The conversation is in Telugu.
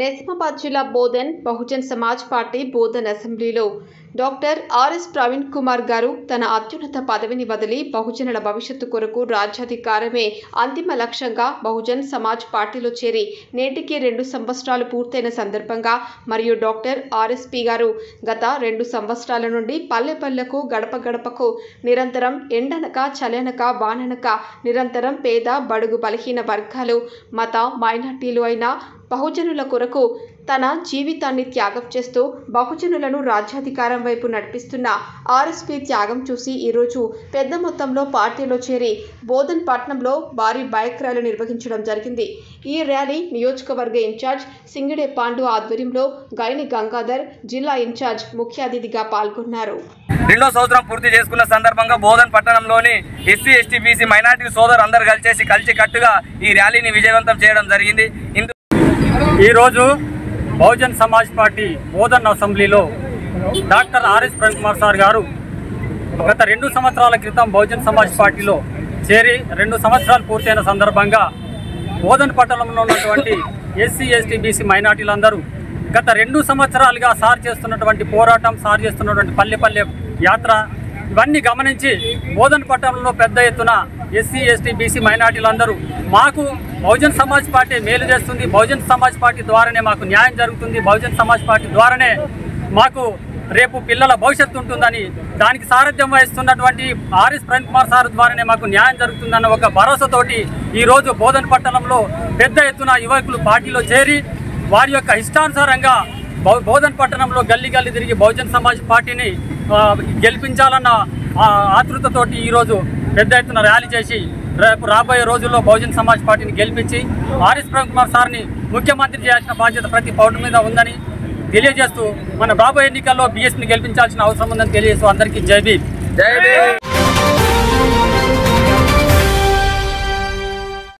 నిజామాబాద్ జిల్లా బోధన్ బహుజన్ సమాజ్ పార్టీ బోధన్ అసెంబ్లీలో డాక్టర్ ఆర్ఎస్ ప్రవీణ్ కుమార్ గారు తన అత్యున్నత పదవిని వదిలి బహుజనుల భవిష్యత్తు కొరకు రాజ్యాధికారమే అంతిమ లక్ష్యంగా బహుజన్ సమాజ్ పార్టీలో చేరి నేటికి రెండు సంవత్సరాలు పూర్తయిన సందర్భంగా మరియు డాక్టర్ ఆర్ఎస్పి గారు గత రెండు సంవత్సరాల నుండి పల్లె పల్లెకు గడప గడపకు నిరంతరం ఎండనక చలనక వాననక నిరంతరం పేద బడుగు బలహీన వర్గాలు మత మైనార్టీలు అయిన బహుజనుల కొరకు తన జీవితాన్ని త్యాగం చేస్తూ బహుజనులను రాజ్యాధికారం వైపు నడిపిస్తున్న ఆర్ఎస్పీ త్యాగం చూసి ఈరోజు పెద్ద మొత్తంలో పార్టీలో చేరి బోధన్ పట్నంలో భారీ బైక్ ర్యాలీ నిర్వహించడం జరిగింది ఈ ర్యాలీ నియోజకవర్గ ఇన్ఛార్జ్ సింగిడే పాండు ఆధ్వర్యంలో గైని గంగాధర్ జిల్లా ఇన్ఛార్జ్ ముఖ్య అతిథిగా పాల్గొన్నారు రెండో సంవత్సరం పూర్తి చేసుకున్న సందర్భంగా బోధన్ పట్టణంలోని ఎస్సీ ఎస్టీ బీసీ మైనార్టీ సోదరు అందరు కలిసేసి కలిసి కట్టుగా ఈ ర్యాలీని విజయవంతం చేయడం జరిగింది ఇందు ఈరోజు బహుజన్ సమాజ్ పార్టీ బోధన్ అసెంబ్లీలో doctor RS Prem Kumar sir గారు గత రెండు సంవత్సరాల క్రితం బహుజన్ సమాజ్ పార్టీలో చేరి రెండు సంవత్సరాలు పూర్తయిన సందర్భంగా బోధన్ పట్టణంలో ఉన్నటువంటి ఎస్సీ ఎస్టీ బీసీ మైనార్టీలందరూ గత రెండు సంవత్సరాలుగా సార్ చేస్తున్నటువంటి పోరాటం సార్ చేస్తున్నటువంటి పల్లె పల్లె యాత్ర ఇవన్నీ గమనించి బోధన్ పట్టణంలో పెద్ద ఎత్తున ఎస్సీ ఎస్టీ బీసీ మైనార్టీలందరూ మాకు బహుజన్ సమాజ్ పార్టీ మేలు చేస్తుంది బహుజన్ సమాజ్ పార్టీ ద్వారానే మాకు న్యాయం జరుగుతుంది బహుజన్ సమాజ్ పార్టీ ద్వారానే మాకు రేపు పిల్లల భవిష్యత్తు ఉంటుందని దానికి సారథ్యం వహిస్తున్నటువంటి ఆర్ఎస్ ప్రణ్ కుమార్ సార్ ద్వారానే మాకు న్యాయం జరుగుతుందన్న ఒక భరోసాతోటి ఈరోజు బోధన్ పట్టణంలో పెద్ద ఎత్తున యువకులు పార్టీలో చేరి వారి యొక్క ఇష్టానుసారంగా బౌ- బోధన్ పట్టణంలో గల్లీ గల్లీ తిరిగి బహుజన్ సమాజ్ పార్టీని ఆ, గెలిపించాలన్న ఆ, ఆతృతతోటి ఈరోజు పెద్ద ఎత్తున ర్యాలీ చేసి రేపు రాబోయే రోజుల్లో బహుజన్ సమాజ్ పార్టీని గెలిపించి ఆర్ఎస్ ప్రేమ్ కుమార్ సార్ని ముఖ్యమంత్రి చేయాల్సిన బాధ్యత ప్రతి పౌరుడి మీద ఉందని తెలియజేస్తూ మన రాబోయే ఎన్నికల్లో బీఎస్పీని గెలిపించాల్సిన అవసరం ఉందని తెలియజేస్తూ అందరికీ జై భీమ్ జై భీమ్.